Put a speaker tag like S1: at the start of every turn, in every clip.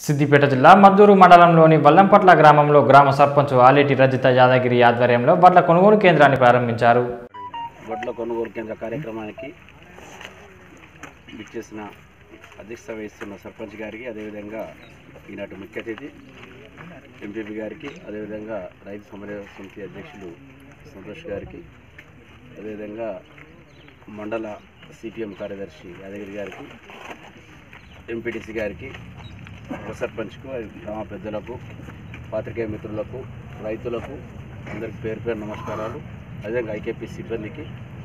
S1: సిద్దిపేట జిల్లా మద్దూరు మండలంలోని వల్లంపట్ల గ్రామంలో గ్రామ సర్పంచ్ ఆలేటి రజిత యాదగిరి ఆధ్వర్యంలో బట్ల కొనుగోలు కేంద్రాన్ని ప్రారంభించారు
S2: వడ్ల కొనుగోలు కేంద్ర కార్యక్రమానికి విచ్చేసిన అధ్యక్షత వహిస్తున్న సర్పంచ్ గారికి అదేవిధంగా ఈనాటి ముఖ్య అతిథి ఎంపీపీ గారికి అదేవిధంగా రైతు సమన్వయ సమితి అధ్యక్షులు సంతోష్ గారికి అదేవిధంగా మండల సిపిఎం కార్యదర్శి యాదగిరి గారికి ఎంపీటీసీ గారికి ఉప సర్పంచ్కు గ్రామ పెద్దలకు పాత్రికేయ మిత్రులకు రైతులకు అందరికి పేరు పేరు నమస్కారాలు అదేవిధంగా ఐకేపీ సిబ్బందికి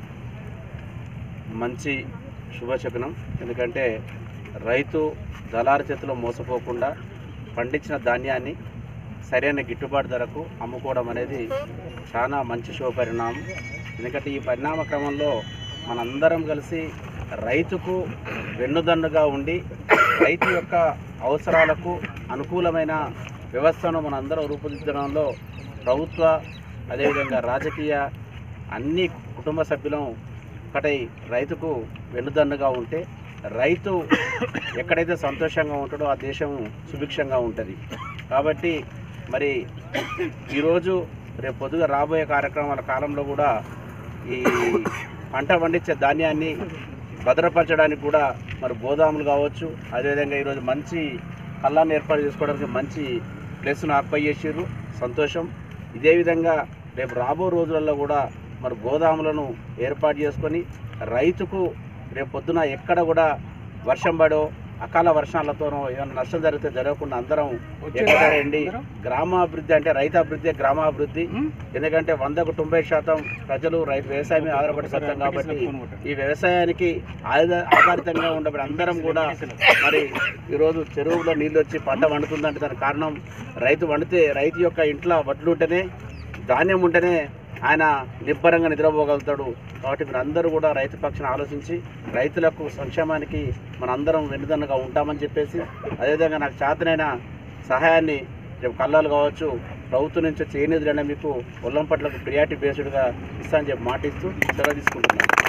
S2: మంచి శుభశకునం ఎందుకంటే రైతు దళారు చేతిలో మోసపోకుండా పండించిన ధాన్యాన్ని సరైన గిట్టుబాటు ధరకు అమ్ముకోవడం అనేది చాలా మంచి శుభపరిణామం ఎందుకంటే ఈ పరిణామ క్రమంలో మనందరం కలిసి రైతుకు వెన్నుదన్నుగా ఉండి రైతు యొక్క అవసరాలకు అనుకూలమైన వ్యవస్థను మనందరం రూపొందించడంలో ప్రభుత్వ అదేవిధంగా రాజకీయ అన్ని కుటుంబ సభ్యులం ఒకటై రైతుకు వెన్నుదన్నుగా ఉంటే రైతు ఎక్కడైతే సంతోషంగా ఉంటాడో ఆ దేశం సుభిక్షంగా ఉంటుంది కాబట్టి మరి ఈరోజు రేపు పొద్దుగా రాబోయే కార్యక్రమాల కాలంలో కూడా ఈ పంట పండించే ధాన్యాన్ని భద్రపరచడానికి కూడా మరి గోదాములు కావచ్చు అదేవిధంగా ఈరోజు మంచి కళ్ళాన్ని ఏర్పాటు చేసుకోవడానికి మంచి ప్లేస్ను ఏర్పాటు చేసిర్రు సంతోషం ఇదే విధంగా రేపు రాబో రోజులలో కూడా మరి గోదాములను ఏర్పాటు చేసుకొని రైతుకు రేపు పొద్దున ఎక్కడ కూడా వర్షం పడో అకాల వర్షాలతోనో ఏమైనా నష్టం జరిగితే జరగకుండా అందరం ఎక్కడండి గ్రామాభివృద్ధి అంటే రైతాభివృద్ధి గ్రామాభివృద్ధి ఎందుకంటే వందకు తొంభై శాతం ప్రజలు రైతు వ్యవసాయం మీద ఆధారపడి సత్యం కాబట్టి ఈ వ్యవసాయానికి ఆధా- ఆధారితంగా ఉండబడి అందరం కూడా మరి ఈరోజు చెరువులో నీళ్ళు వచ్చి పంట వండుతుందంటే దానికి కారణం రైతు వండితే రైతు యొక్క ఇంట్లో వడ్లు ఉంటేనే ధాన్యం ఉంటేనే ఆయన నిబ్బరంగా నిద్రపోగలుగుతాడు కాబట్టి మీరు అందరూ కూడా రైతు పక్షాన ఆలోచించి రైతులకు సంక్షేమానికి మనందరం వెన్నుదన్నుగా ఉంటామని చెప్పేసి అదేవిధంగా నాకు చేతనైన సహాయాన్ని రేపు కళ్ళాలు కావచ్చు ప్రభుత్వం నుంచి వచ్చే ఏ నిధులైనా మీకు ఒల్లంపట్లకు ప్రియారిటీ బేస్డ్గా ఇస్తానని చెప్పి మాటిస్తూ సెలవు తీసుకుంటున్నాను